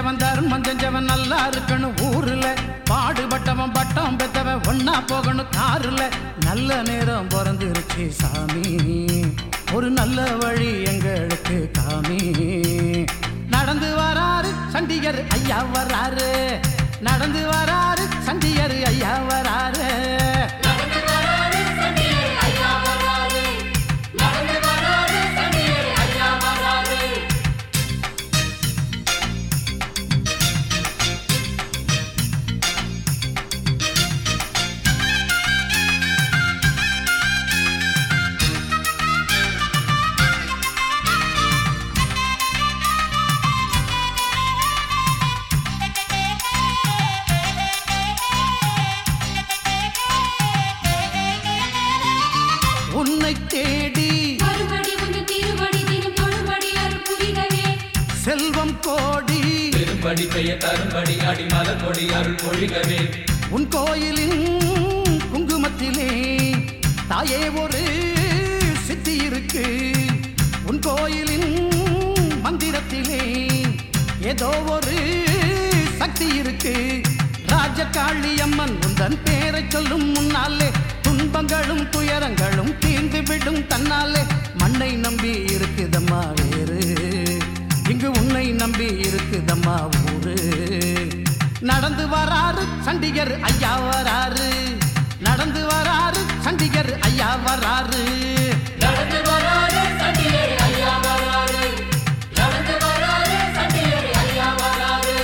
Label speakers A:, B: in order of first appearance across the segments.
A: செஞ்சவன் தர்மம் செஞ்சவன் நல்லா இருக்கணும் ஊருல பாடுபட்டவன் பட்டம் பெத்தவன் ஒன்னா போகணும் காருல நல்ல நேரம் பிறந்துருச்சு சாமி ஒரு நல்ல வழி எங்களுக்கு காமி நடந்து வராரு சண்டிகர் ஐயா வராரு நடந்து வராரு சண்டிகர் ஐயா வராரு
B: நடந்து வராரு சண்டியர் ஐயா வராரு நடந்து வராரு சண்டியர் ஐயா வராரு
A: உன்னை தேடி
B: மறுபடி உன் திருவடி தினம் தொழும்படி அருள் புரிகவே
A: செல்வம் கோடி
C: பெரும்படி பெய தரும்படி அடிமல கொடி அருள் பொழிகவே
A: உன் கோயிலின் குங்குமத்திலே தாயே ஒரு சித்தி இருக்கு உன் கோயிலின் மந்திரத்திலே ஏதோ ஒரு சக்தி இருக்கு ராஜகாளி அம்மன் உந்தன் பேரை சொல்லும் முன்னாலே துன்பங்களும் துயரங்களும் தீர்ந்து விடும் தன்னாலே மண்ணை நம்பி இருக்குதம்மா வேறு இங்கு உன்னை நம்பி இருக்குதம்மா ஊரு நடந்து வராரு சண்டிகர் ஐயா வராரு நடந்து வராரு சண்டிகர் ஐயா வராரு
B: நடந்து வராரு சண்டியர் ஐயா வராரு நடந்து வராரு சண்டியர் ஐயா வராரு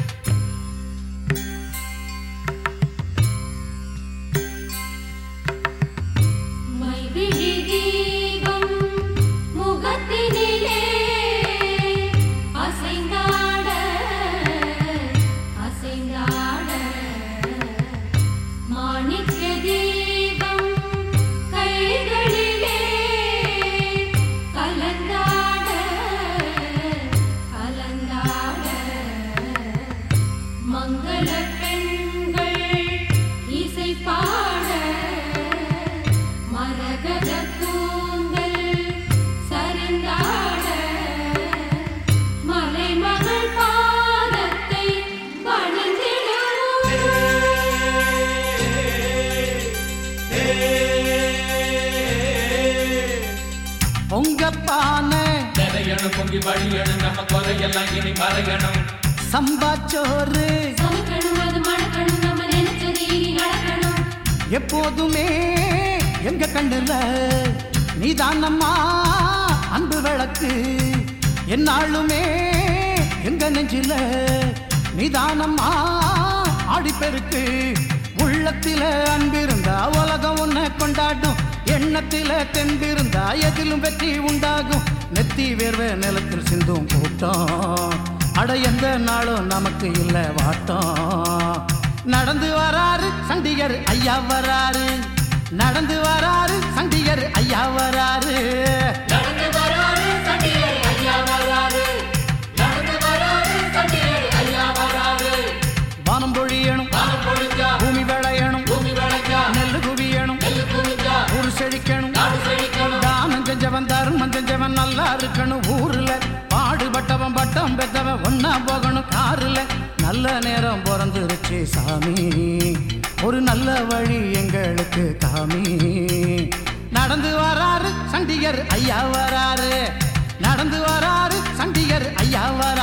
B: மைவிழி தீபம் முகத்தினிலே அசைந்தாட அசைந்தாட மாணிக்க தீபம் கைகளிலே கலந்தாட கலந்தாட மங்கள பெண்கள் இசை பாட மரகத கூந்தல் சரிந்தாட மலைமகள் பாதத்தை பணிந்திடுவோம்
A: பொங்க பானை
C: நிறையணும் பொங்கி வழியணும் நம்ம குறையெல்லாம் இனி மறையணும்
A: சம்பாச்சோறு
B: சமைக்கணும் அது மணக்கணும் நம்ம நினைச்சது இனி நடக்கணும்
A: எப்போதுமே எங்க கண்ணுல நீதானம்மா அன்பு விளக்கு என்னாலுமே எங்க நெஞ்சில நீதானம்மா ஆடிப்பெருக்கு உள்ளத்தில அன்பிருந்தா உலகம் உன்னை கொண்டாடும் எண்ணத்தில தெம்பிருந்தா எதிலும் வெற்றி உண்டாகும் நெத்தி வேர்வை நிலத்தில் சிந்தும் கூட்டம் அட எந்த நாளும் நமக்கு இல்ல வாட்டம் நடந்து வராரு சண்டிகர் ஐயா வராரு நடந்து வராரு சண்டிகர் ஐயா வராரு
B: நடந்து வராரு சண்டியர் ஐயா வராரு நடந்து வராரு சண்டியர் ஐயா வராரு
A: வானம் பொழியணும்
C: நாம பொழிஞ்சா
A: பூமி விளையணும்
C: பூமி விளைஞ்சா
A: நெல்லு குவியணும்
C: நெல்லு குவிஞ்சா
A: ஊரு செழிக்கணும்
C: நாடு செழிக்கணும்
A: தானம் செஞ்சவன் தர்மம் செஞ்சவன் நல்லா இருக்கணும் ஊர்ல பாடுபட்டவன் பட்டம் பெத்தவன் ஒன்னா போகணும் காருல நல்ல நேரம் பிறந்துருச்சு சாமி ஒரு நல்ல வழி எங்களுக்கு காமி நடந்து வராரு சண்டிகர் ஐயா வராரு நடந்து வராரு சண்டிகர் ஐயா வராரு